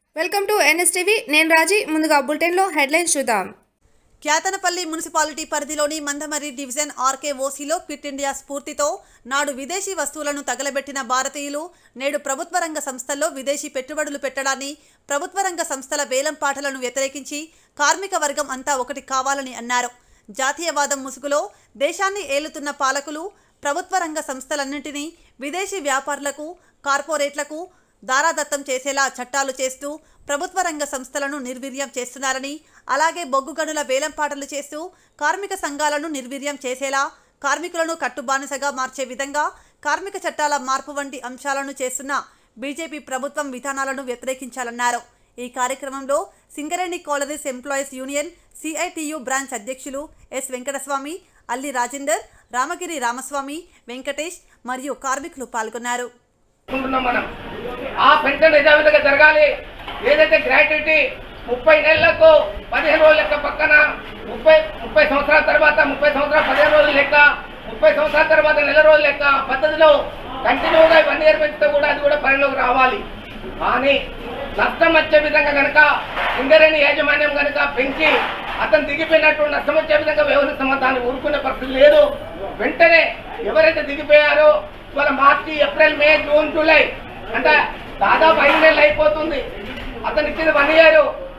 welcome to NSTV నేను రాజీ ముందుగా బులెటిన్లో హెడ్లైన్స్ చూద్దాం క్యాతనపల్లి మున్సిపాలిటీ పరిధిలోని మందమరి డివిజన్ ఆర్కే ఓసీలో క్విట్ ఇండియా స్ఫూర్తితో నాడు విదేశీ వస్తువులను తగలబెట్టిన భారతీయులు నేడు ప్రభుత్వ రంగ సంస్థల్లో విదేశీ పెట్టుబడులు పెట్టడాన్ని ప్రభుత్వ రంగ సంస్థల వేలం పాటలను వ్యతిరేకించి కార్మిక వర్గం అంతా ఒకటి కావాలని అన్నారు జాతీయవాదం ముసుగులో దేశాన్ని ఏలుతున్న పాలకులు ప్రభుత్వ రంగ సంస్థలన్నింటినీ విదేశీ వ్యాపారులకు కార్పొరేట్లకు దారాదత్తం చేసేలా చట్టాలు చేస్తూ ప్రభుత్వ రంగ సంస్థలను నిర్వీర్యం చేస్తున్నారని అలాగే బొగ్గు గనుల వేలంపాటలు చేస్తూ కార్మిక సంఘాలను నిర్వీర్యం చేసేలా కార్మికులను కట్టుబానిసగా మార్చే విధంగా కార్మిక చట్టాల మార్పు వంటి అంశాలను చేస్తున్న బీజేపీ ప్రభుత్వం విధానాలను వ్యతిరేకించాలన్నారు ఈ కార్యక్రమంలో Singareni collieries employees union CITU branch అధ్యక్షులు ఎస్ వెంకటస్వామి అల్లి రాజేందర్ రామగిరి రామస్వామి వెంకటేష్ మరియు కార్మికులు పాల్గొన్నారు అనుకుంటున్నాం మనం ఆ పెన్షన్ యథావిధిగా జరగాలి ఏదైతే గ్రాట్యుటీ ముప్పై నెలలకు పదిహేను రోజుల లెక్క పక్కన ముప్పై ముప్పై సంవత్సరాల తర్వాత ముప్పై సంవత్సరాల పదిహేను రోజుల లెక్క ముప్పై సంవత్సరాల తర్వాత నెల రోజుల లెక్క పద్ధతిలో కంటిన్యూగా వన్ ఇయర్ పెంచితే కూడా అది కూడా పరిలోకి రావాలి కానీ నష్టం వచ్చే విధంగా కనుక సింగరేణి యాజమాన్యం కనుక పెంచి అతను దిగిపోయినట్టు నష్టం వచ్చే విధంగా వ్యవహరిస్తామో దాన్ని ఊరుకునే పరిస్థితి లేదు వెంటనే ఎవరైతే దిగిపోయారో ఇవాళ March April May June July అంటే దాదాపు ఐదు నెలలు అయిపోతుంది అతను ఇచ్చింది వన్ ఇయర్